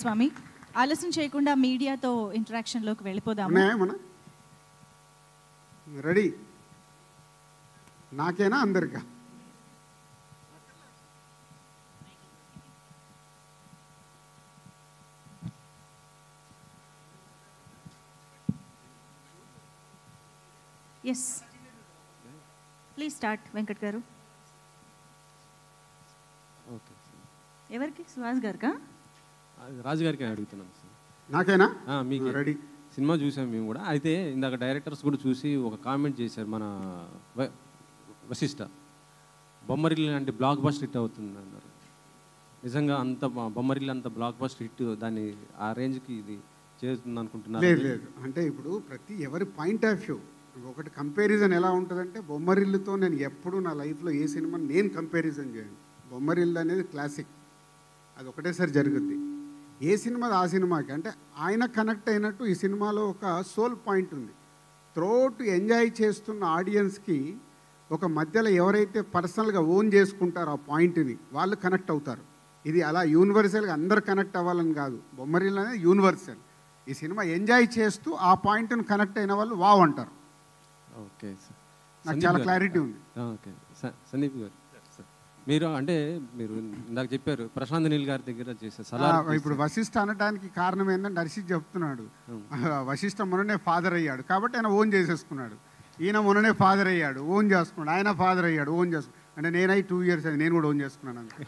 స్వామి ఆలస్యం చేయకుండా మీడియాతో ఇంటరాక్షన్లోకి వెళ్ళిపోదాము ఉన్నాయా మన రెడీ నాకేనా అందరికా yes please start Venkat garu okay ఎవరికి సుహాస్ గారికా అది రాజుగారికి అడుగుతున్నాను సార్ నాకేనా ఆ, మీకు రెడీ సినిమా చూసాం మేము కూడా అయితే ఇందాక డైరెక్టర్స్ కూడా చూసి ఒక కామెంట్ చేశారు మన వ- వశిష్ట బొమ్మరిల్లు అంటే బ్లాక్ బస్టర్ హిట్ అవుతుంది అన్నారు నిజంగా అంత బ- బొమ్మరిల్లు అంత బ్లాక్ బస్టర్ హిట్ దాన్ని ఆ రేంజ్కి ఇది చేస్తుంది అనుకుంటున్నారు లేదు లేదు అంటే ఇప్పుడు ప్రతి ఎవరి పాయింట్ ఆఫ్ వ్యూ ఒకటి కంపారిజన్ ఎలా ఉంటుందంటే బొమ్మరిల్లుతో నేను ఎప్పుడు నా లైఫ్లో ఏ సినిమా నేను కంపారిజన్ చేయను బొమ్మరిల్లు అనేది క్లాసిక్ అది ఒకటేసారి జరుగుద్ది ఏ సినిమా ఆ సినిమాకి అంటే ఆయన కనెక్ట్ అయినట్టు ఈ సినిమాలో ఒక సోల్ పాయింట్ ఉంది త్రోట్ ఎంజాయ్ చేస్తున్న ఆడియన్స్కి ఒక మధ్యలో ఎవరైతే పర్సనల్గా ఓన్ చేసుకుంటారో ఆ పాయింట్ని వాళ్ళు కనెక్ట్ అవుతారు ఇది అలా యూనివర్సల్గా అందరు కనెక్ట్ అవ్వాలని కాదు బొమ్మరిల్లు అనేది యూనివర్సల్ ఈ సినిమా ఎంజాయ్ చేస్తూ ఆ పాయింట్ని కనెక్ట్ అయిన వాళ్ళు వావ్ అంటారు ఓకే సార్ నాకు సందీప్ చాలా గారు. క్లారిటీ ఉంది ఆ, ఓకే స- సందీప్ గారు సార్. మీరు అంటే మీరు ఇందాక చెప్పారు ప్రశాంత్ నీల్ గారి దగ్గర చేశారు ఆ, సలార్ ఇప్పుడు వశిష్ఠ అనడానికి కారణం ఏంటంటే హర్షిత్ చెప్తున్నాడు వశిష్ఠ మొన్ననే ఫాదర్ అయ్యాడు కాబట్టి ఆయన ఓన్ చేసేసుకున్నాడు ఈయన మొన్ననే ఫాదర్ అయ్యాడు ఓన్ చేసుకున్నాడు ఆయన ఫాదర్ అయ్యాడు ఓన్ చేసుకున్నాడు అంటే నేనై టూ ఇయర్స్ అది నేను కూడా ఓన్ చేసుకున్నాను అంతే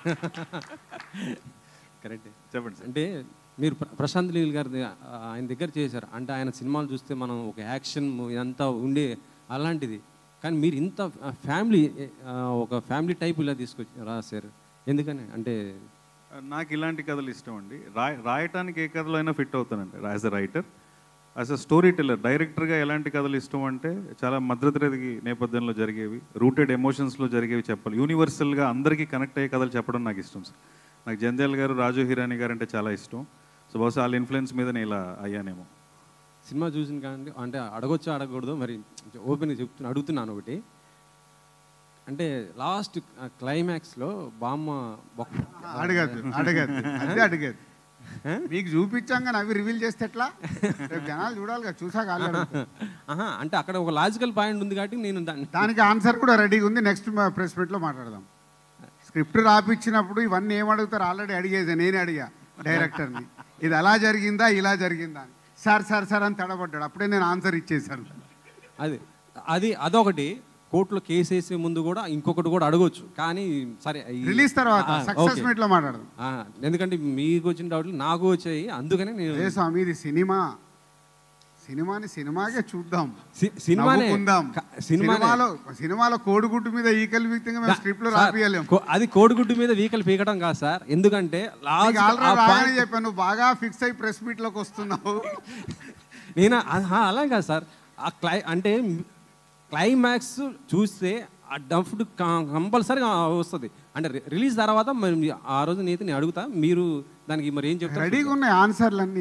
కరెక్ట్ చెప్పండి సార్ అంటే మీరు ప్ర- ప్రశాంత్ నీల్ గారి ద- ఆయన దగ్గర చేశారు అంటే ఆయన సినిమాలు చూస్తే మనం ఒక యాక్షన్ ఇదంతా ఉండే అలాంటిది కానీ మీరు ఇంత ఫ్యామిలీ ఒక ఫ్యామిలీ టైప్ ఇలా తీసుకొచ్చి రాశారు ఎందుకని అంటే నాకు ఇలాంటి కథలు ఇష్టం అండి రాయ రాయటానికి ఏ కథలో అయినా ఫిట్ అవుతానండి as a writer as a story teller డైరెక్టర్గా ఎలాంటి కథలు ఇష్టం అంటే చాలా మధ్యతరగతి నేపథ్యంలో జరిగేవి రూటెడ్ ఎమోషన్స్లో జరిగేవి చెప్పాలి యూనివర్సల్గా అందరికీ కనెక్ట్ అయ్యే కథలు చెప్పడం నాకు ఇష్టం సార్ నాకు జంధ్యాల గారు రాజు హిరాని గారు అంటే చాలా ఇష్టం సో బహుశా వాళ్ళ ఇన్ఫ్లుయెన్స్ మీద నేను ఇలా అయ్యానేమో సినిమా చూసిన కానీ అంటే అడగొచ్చా అడగకూడదు మరి ఓపెన్గా చెప్తున్నా అడుగుతున్నాను ఒకటి అంటే లాస్ట్ క్లైమాక్స్లో బామ్మ బొక్క అడగద్దు అడగద్దు అదే అడగద్దు మీకు చూపించాం అవి రివీల్ చేస్తే ఎట్లా రేపు జనాలు చూడాలి కదా చూసాక వాళ్ళు అడుగుతారు. ఆహా, అంటే అక్కడ ఒక లాజికల్ పాయింట్ ఉంది కాబట్టి నేను దాన్ని దానికి ఆన్సర్ కూడా రెడీగా ఉంది నెక్స్ట్ ప్రెస్ మీట్లో మాట్లాడదాం స్క్రిప్ట్ రాపిచ్చినప్పుడు ఇవన్నీ ఏం అడుగుతారు ఆల్రెడీ అడిగేది నేనే అడిగా డైరెక్టర్ని ఇది అలా జరిగిందా ఇలా జరిగిందా అని సార్ సార్ సార్ అని తడబడ్డాడు అప్పుడే నేను ఆన్సర్ ఇచ్చేసాను అది అది అదొకటి కోర్టులో కేసు వేసే ముందు కూడా ఇంకొకటి కూడా అడగొచ్చు కానీ సరే ఈ- రిలీజ్ తర్వాత ఆ, సక్సెస్ ఓకే. మీట్లో మాట్లాడదాం ఆ, ఎందుకంటే మీకు వచ్చిన డౌట్లు నాకు వచ్చాయి అందుకనే నేను అదే స్వామి ఇది సినిమా సినిమాని సినిమాగే చూద్దాం సి- సినిమానే నవ్వుకుందాం క- సినిమానే. సినిమాలో సినిమాలో కోడిగుడ్డు మీద ఈకలు వీక్తంగా మేము స్క్రిప్ట్ లో సార్, రాపియలేం కో- అది కోడిగుడ్డు మీద వీకలు పీకడం కాదు సార్ ఎందుకంటే లాస్ట్ నీకు ఆ ఆల్రెడీ రాగానే పాయింట్- చెప్పాను నువ్వు బాగా ఫిక్స్ అయ్యి ప్రెస్ మీట్ లోకి వస్తున్నావు నేను ఆహా, అలా కాదు సార్ ఆ క్లై అంటే క్లైమాక్స్ చూస్తే ఆ డఫ్డ్ కంపల్సరీగా వస్తుంది అంటే రి- రిలీజ్ తర్వాత మరి ఆ రోజు నేతి నేను అడుగుతా మీరు దానికి మరి ఏం చెప్తారు రెడీగా ఉన్నాయి ఆన్సర్లన్నీ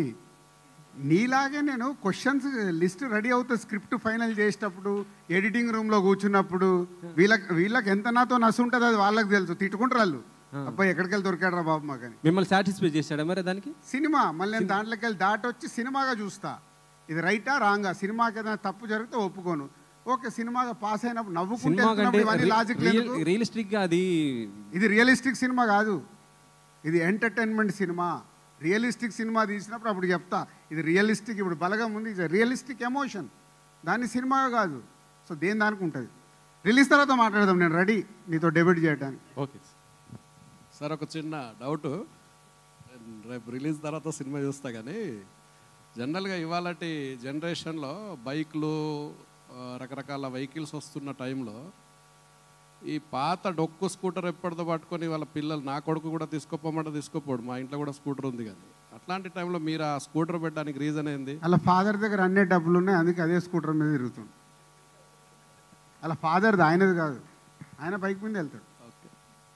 నీలాగే నేను క్వశ్చన్స్ లిస్ట్ రెడీ అవుతుంది స్క్రిప్ట్ ఫైనల్ చేసేటప్పుడు ఎడిటింగ్ రూమ్ లో కూర్చున్నప్పుడు వీళ్ళకి వీళ్ళకి ఎంత నాతో నసు ఉంటుంది అది వాళ్ళకి తెలుసు తిట్టుకుంటారు వాళ్ళు అబ్బాయి ఎక్కడికి వెళ్ళి దొరికాడరా బాబు మాకని మిమ్మల్ని సాటిస్ఫై చేశాడా మరి దానికి సినిమా మళ్ళీ నేను దాంట్లోకి వెళ్ళి దాటి వచ్చి సినిమాగా చూస్తా ఇది రైటా రాంగా సినిమాకి ఏదైనా తప్పు జరిగితే ఒప్పుకోను ఓకే సినిమాగా పాస్ అయినప్పుడు నవ్వుకుంటే సినిమా కంటే వెళ్తున్నప్పుడు ఇవన్నీ లాజిక్ లేదు రియలిస్టిక్ గా అది ఇది రియలిస్టిక్ సినిమా కాదు ఇది ఎంటర్టైన్మెంట్ సినిమా రియలిస్టిక్ సినిమా తీసినప్పుడు అప్పుడు చెప్తా ఇది రియలిస్టిక్ ఇప్పుడు బలగం ఉంది ఇది రియలిస్టిక్ ఎమోషన్ దాన్ని సినిమా కాదు సో దేని దానికి ఉంటుంది రిలీజ్ తర్వాత మాట్లాడదాం నేను రెడీ నీతో డెబ్యూట్ చేయడానికి ఓకే సార్ ఒక చిన్న డౌట్ రేపు రిలీజ్ తర్వాత సినిమా చూస్తా కానీ జనరల్గా ఇవాళటి జనరేషన్లో బైక్లు ఆ, రకరకాల వెహికల్స్ వస్తున్న టైంలో ఈ పాత డొక్కు స్కూటర్ ఎప్పటిదో పట్టుకొని వాళ్ళ పిల్లలు నా కొడుకు కూడా తీసుకోపోమంటే తీసుకోపోడు మా ఇంట్లో కూడా స్కూటర్ ఉంది కానీ అట్లాంటి టైంలో మీరు ఆ స్కూటర్ పెట్టడానికి రీజన్ ఏంది అలా ఫాదర్ దగ్గర అన్ని డబ్బులు ఉన్నాయి అందుకే అదే స్కూటర్ మీద తిరుగుతుంది అలా ఫాదర్ది ఆయనది కాదు ఆయన బైక్ మీద వెళ్తాడు ఓకే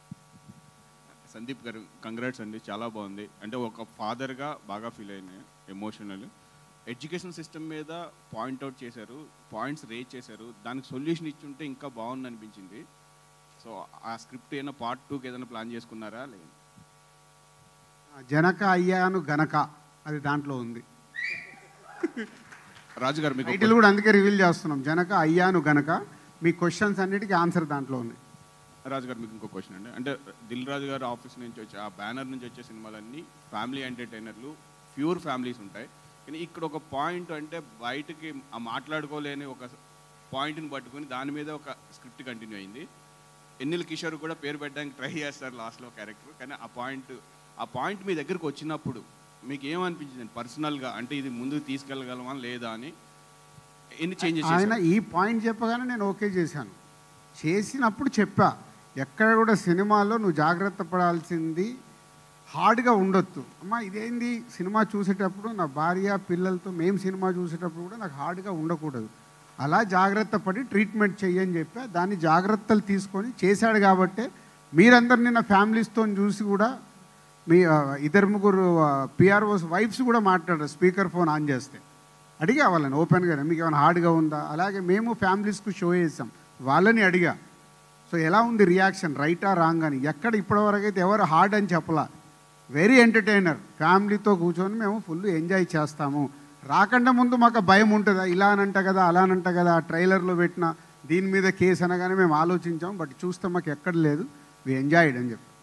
సందీప్ గారు కంగ్రాట్స్ అండి చాలా బాగుంది అంటే ఒక ఫాదర్గా బాగా ఫీల్ అయినాయి ఎమోషనల్ ఎడ్యుకేషన్ సిస్టమ్ మీద పాయింట్అవుట్ చేశారు పాయింట్స్ రేజ్ చేశారు దానికి సొల్యూషన్ ఇచ్చుంటే ఇంకా బాగుంది అనిపించింది సో ఆ స్క్రిప్ట్ ఏమైనా పార్ట్ టూకి ఏదైనా ప్లాన్ చేసుకున్నారా లేదు జనక అయ్యాను గనక అది దాంట్లో ఉంది రాజు గారు మీకు టైటిల్ కూడా అందుకే రివీల్ చేస్తున్నాం జనక అయ్యాను గనక మీ క్వశ్చన్స్ అన్నిటికీ ఆన్సర్ దాంట్లో ఉంది రాజు గారు మీకు ఇంకో క్వశ్చన్ అండి అంటే దిల్ రాజు గారు ఆఫీస్ నుంచి వచ్చే ఆ బ్యానర్ నుంచి వచ్చే సినిమాలన్నీ ఫ్యామిలీ ఎంటర్టైనర్లు ప్యూర్ ఫ్యామిలీస్ ఉంటాయి కానీ ఇక్కడ ఒక పాయింట్ అంటే బయటకి ఆ మాట్లాడుకోలేని ఒక పాయింట్ని పట్టుకొని దాని మీద ఒక స్క్రిప్ట్ కంటిన్యూ అయింది ఎన్నిల్ కిషోర్ కూడా పేరు పెట్టడానికి ట్రై చేస్తారు లాస్ట్లో క్యారెక్టర్ కానీ ఆ పాయింట్ ఆ పాయింట్ మీ దగ్గరకు వచ్చినప్పుడు మీకు ఏమనిపించింది పర్సనల్గా అంటే ఇది ముందుకు తీసుకెళ్ళగలమా లేదా అని ఎన్ని చేంజెస్ ఆయన ఈ పాయింట్ చెప్పగానే నేను ఓకే చేశాను చేసినప్పుడు చెప్పా ఎక్కడ కూడా సినిమాలో నువ్వు జాగ్రత్త పడాల్సింది హార్డ్గా ఉండొద్దు అమ్మ ఇదేంది సినిమా చూసేటప్పుడు నా భార్య పిల్లలతో మేము సినిమా చూసేటప్పుడు కూడా నాకు హార్డ్గా ఉండకూడదు అలా జాగ్రత్త పడి ట్రీట్మెంట్ చెయ్యని చెప్పా దాన్ని జాగ్రత్తలు తీసుకొని చేశాడు కాబట్టే మీరందరు నిన్న ఫ్యామిలీస్తో చూసి కూడా మీ ఆ, ఇద్దరు ముగ్గురు పిఆర్ఓస్ వైఫ్స్ కూడా మాట్లాడారు స్పీకర్ ఫోన్ ఆన్ చేస్తే అడిగా వాళ్ళని ఓపెన్గా మీకు ఏమైనా హార్డ్గా ఉందా అలాగే మేము ఫ్యామిలీస్కు షో చేసాం వాళ్ళని అడిగా సో ఎలా ఉంది రియాక్షన్ రైటా రాంగ్ అని ఎక్కడ ఇప్పటివరకు అయితే ఎవరు హార్డ్ అని చెప్పలా వెరీ ఎంటర్టైనర్ ఫ్యామిలీతో కూర్చొని మేము ఫుల్ ఎంజాయ్ చేస్తాము రాకుండా ముందు మాకు భయం ఉంటుందా ఇలా అనంట కదా అలా అనంట కదా ఆ ట్రైలర్లో పెట్టిన దీని మీద కేసు అనగానే మేము ఆలోచించాం బట్ చూస్తే మాకు ఎక్కడ లేదు వి ఎంజాయిడ్ అని చెప్పి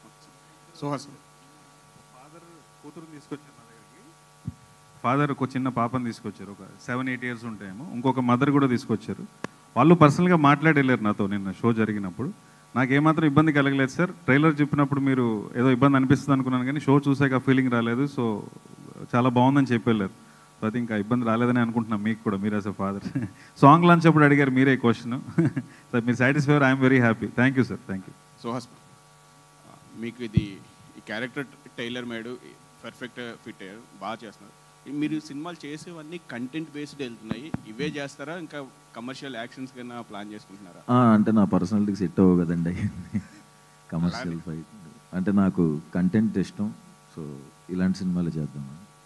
సుహాస్ ఫాదర్ కూతురుని తీసుకొచ్చారు నా దగ్గరికి ఫాదర్ ఒక చిన్న పాపని తీసుకొచ్చారు ఒక సెవెన్ ఎయిట్ ఇయర్స్ ఉంటాయేమో ఇంకొక మదర్ కూడా తీసుకొచ్చారు వాళ్ళు పర్సనల్గా మాట్లాడలేరు నాతో నిన్న షో జరిగినప్పుడు నాకు ఏమాత్రం ఇబ్బంది కలగలేదు సార్ ట్రైలర్ చెప్పినప్పుడు మీరు ఏదో ఇబ్బంది అనిపిస్తుంది అనుకున్నాను కానీ షో చూసాక ఫీలింగ్ రాలేదు సో చాలా బాగుందని చెప్పెళ్ళారు సో అది ఇంకా ఇబ్బంది రాలేదని అనుకుంటున్నాను మీకు కూడా మీరు as a father song launch అప్పుడు అడిగారు మీరే క్వశ్చన్ సార్ మీరు satisfy I'm very happy thank you sir thank you Suhas ఆ, మీకు ఇది ఈ character tailor made perfect fit అయ్యారు బాగా చేస్తున్నారు ఈ మీరు సినిమాలు చేసేవన్నీ కంటెంట్ బేస్డ్ వెళ్తున్నాయి ఇవే చేస్తారా ఇంకా కమర్షియల్ యాక్షన్స్ కన్నా ప్లాన్ చేసుకుంటున్నారా ఆ, అంటే నా పర్సనాలిటీకి సెట్ అవ్వవు కదండి కమర్షియల్ ఫైట్ అంటే నాకు కంటెంట్ ఇష్టం సో ఇలాంటి సినిమాలు చేద్దాం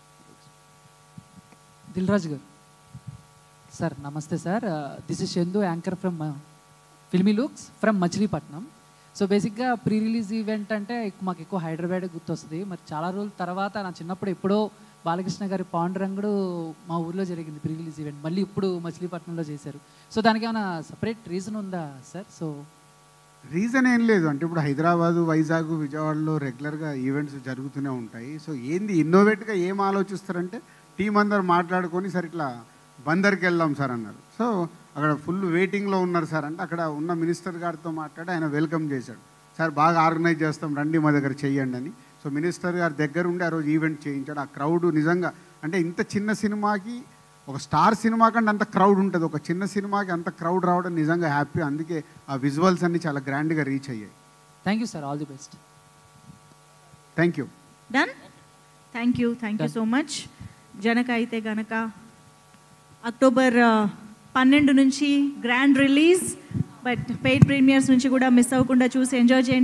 దిల్ రాజు గారు సార్ నమస్తే sir this is Chandu anchor from Filmy Looks from Machilipatnam so బేసిక్గా ప్రీ రిలీజ్ ఈవెంట్ అంటే ఎక్కు- మాకు ఎక్కువ హైదరాబాద్ గుర్తొస్తుంది మరి చాలా రోజుల తర్వాత నా చిన్నప్పుడు ఎప్పుడో బాలకృష్ణ గారి పాండురంగుడు మా ఊర్లో జరిగింది ప్రీ రిలీజ్ ఈవెంట్ మళ్ళీ ఇప్పుడు మచిలీపట్నంలో చేశారు సో దానికి ఏమైనా సపరేట్ రీజన్ ఉందా సార్ సో రీజన్ ఏం లేదు అంటే ఇప్పుడు హైదరాబాదు వైజాగ్ విజయవాడలో రెగ్యులర్గా ఈవెంట్స్ జరుగుతూనే ఉంటాయి సో ఏంది ఇన్నోవేట్గా ఏం ఆలోచిస్తారంటే టీం అందరు మాట్లాడుకొని సరే ఇట్లా బందర్కి వెళ్దాం సార్ అన్నారు సో అక్కడ ఫుల్ వెయిటింగ్లో ఉన్నారు సార్ అంటే అక్కడ ఉన్న మినిస్టర్ గారితో మాట్లాడి ఆయన వెల్కమ్ చేశాడు సార్ బాగా ఆర్గనైజ్ చేస్తాం రండి మా దగ్గర చెయ్యండి అని సో మినిస్టర్ గారి దగ్గర ఉండి ఆ రోజు ఈవెంట్ చేయించాడు ఆ క్రౌడ్ నిజంగా అంటే ఇంత చిన్న సినిమాకి ఒక స్టార్ సినిమా కంటే అంత క్రౌడ్ ఉంటుంది ఒక చిన్న సినిమాకి అంత క్రౌడ్ రావడం నిజంగా హ్యాపీ అందుకే ఆ విజువల్స్ అన్ని చాలా గ్రాండ్గా రీచ్ అయ్యాయి thank you sir all the best thank you done thank you thank you so much Janaka Aithe Ganaka October ఆ, పన్నెండు నుంచి grand release but paid premiers నుంచి కూడా మిస్ అవ్వకుండా చూసి ఎంజాయ్ చేయండి